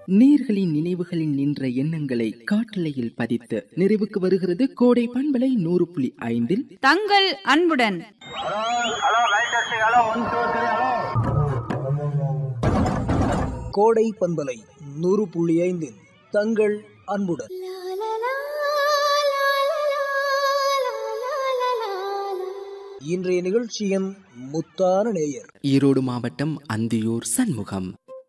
நீர்களின் நினைவுகளில் நின்ற எண்ணங்களை காட்டலையில் பதித்து நிறைவுக்கு வருகிறது கோடை பண்பலை நூறு புள்ளி ஐந்தில் தங்கள் அன்புடன் கோடை பண்பலை நூறு புள்ளி ஐந்தில் தங்கள் அன்புடன் இன்றைய நிகழ்ச்சியின் முத்தான நேயர் ஈரோடு மாவட்டம் அந்தியூர் சண்முகம்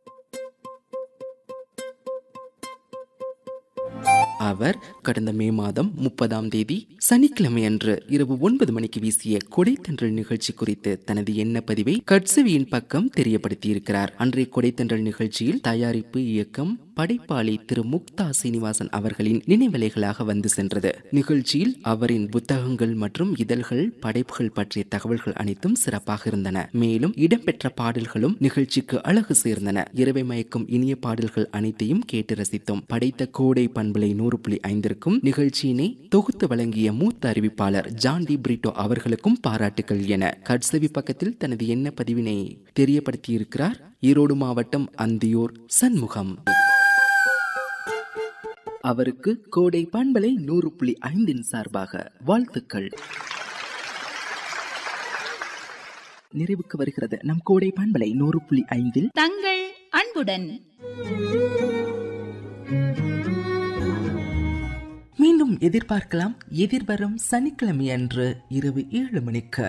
அவர் கடந்த மே மாதம் முப்பதாம் தேதி சனிக்கிழமை அன்று இரவு ஒன்பது மணிக்கு வீசிய கொடைத்தன்றல் நிகழ்ச்சி குறித்து தனது எண்ண பதிவை கட்சவியின் பக்கம் தெரியப்படுத்தியிருக்கிறார் அன்றைய கொடைத்தன்றல் நிகழ்ச்சியில் தயாரிப்பு இயக்கம் படைப்பாளி திரு முக்தா சீனிவாசன் அவர்களின் நினைவலைகளாக வந்து சென்றது நிகழ்ச்சியில் அவரின் புத்தகங்கள் மற்றும் இதழ்கள் படைப்புகள் பற்றிய தகவல்கள் அனைத்தும் சிறப்பாக இருந்தன மேலும் இடம்பெற்ற பாடல்களும் நிகழ்ச்சிக்கு அழகு சேர்ந்தன இரவை மயக்கும் இனிய பாடல்கள் அனைத்தையும் கேட்டு ரசித்தோம் படைத்த கோடை பண்பலை நூறு புள்ளி ஐந்திற்கும் நிகழ்ச்சியினை தொகுத்து வழங்கிய மூத்த அறிவிப்பாளர் ஜான் டி பிரிட்டோ அவர்களுக்கும் பாராட்டுகள் என கட்சவி பக்கத்தில் தனது எண்ண பதிவினை தெரியப்படுத்தியிருக்கிறார் ஈரோடு மாவட்டம் அந்தியூர் சண்முகம் அவருக்கு கோடை பண்பலை நூறு புள்ளி ஐந்தின் சார்பாக வாழ்த்துக்கள் நிறைவுக்கு வருகிறது நம் கோடை பண்பலை நூறு புள்ளி ஐந்தில் தங்கள் அன்புடன் மீண்டும் எதிர்பார்க்கலாம் எதிர்வரும் சனிக்கிழமை அன்று இரவு ஏழு மணிக்கு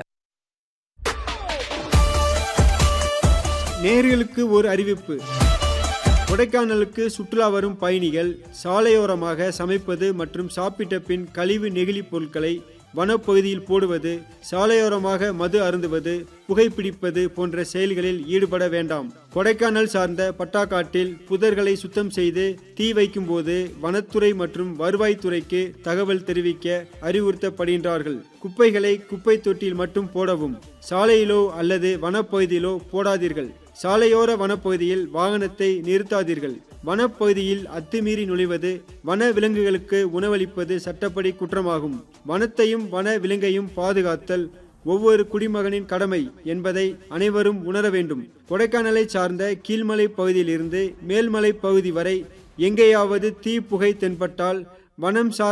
நேர்களுக்கு ஒரு அறிவிப்பு கொடைக்கானலுக்கு சுற்றுலா வரும் பயணிகள் சாலையோரமாக சமைப்பது மற்றும் சாப்பிட்ட பின் கழிவு நெகிழி பொருட்களை வனப்பகுதியில் போடுவது சாலையோரமாக மது அருந்துவது புகைப்பிடிப்பது போன்ற செயல்களில் ஈடுபட வேண்டாம் கொடைக்கானல் சார்ந்த பட்டாக்காட்டில் புதர்களை சுத்தம் செய்து தீ வைக்கும் போது வனத்துறை மற்றும் வருவாய்த்துறைக்கு தகவல் தெரிவிக்க அறிவுறுத்தப்படுகின்றார்கள் குப்பைகளை குப்பை தொட்டியில் மட்டும் போடவும் சாலையிலோ அல்லது வனப்பகுதியிலோ போடாதீர்கள் சாலையோர வனப்பகுதியில் வாகனத்தை நிறுத்தாதீர்கள் வனப்பகுதியில் அத்துமீறி நுழைவது வன விலங்குகளுக்கு உணவளிப்பது சட்டப்படி குற்றமாகும் வனத்தையும் வன விலங்கையும் பாதுகாத்தல் ஒவ்வொரு குடிமகனின் கடமை என்பதை அனைவரும் உணர வேண்டும் கொடைக்கானலை சார்ந்த கீழ்மலை பகுதியிலிருந்து மேல்மலை பகுதி வரை எங்கேயாவது தீ புகை தென்பட்டால் வனம் சார்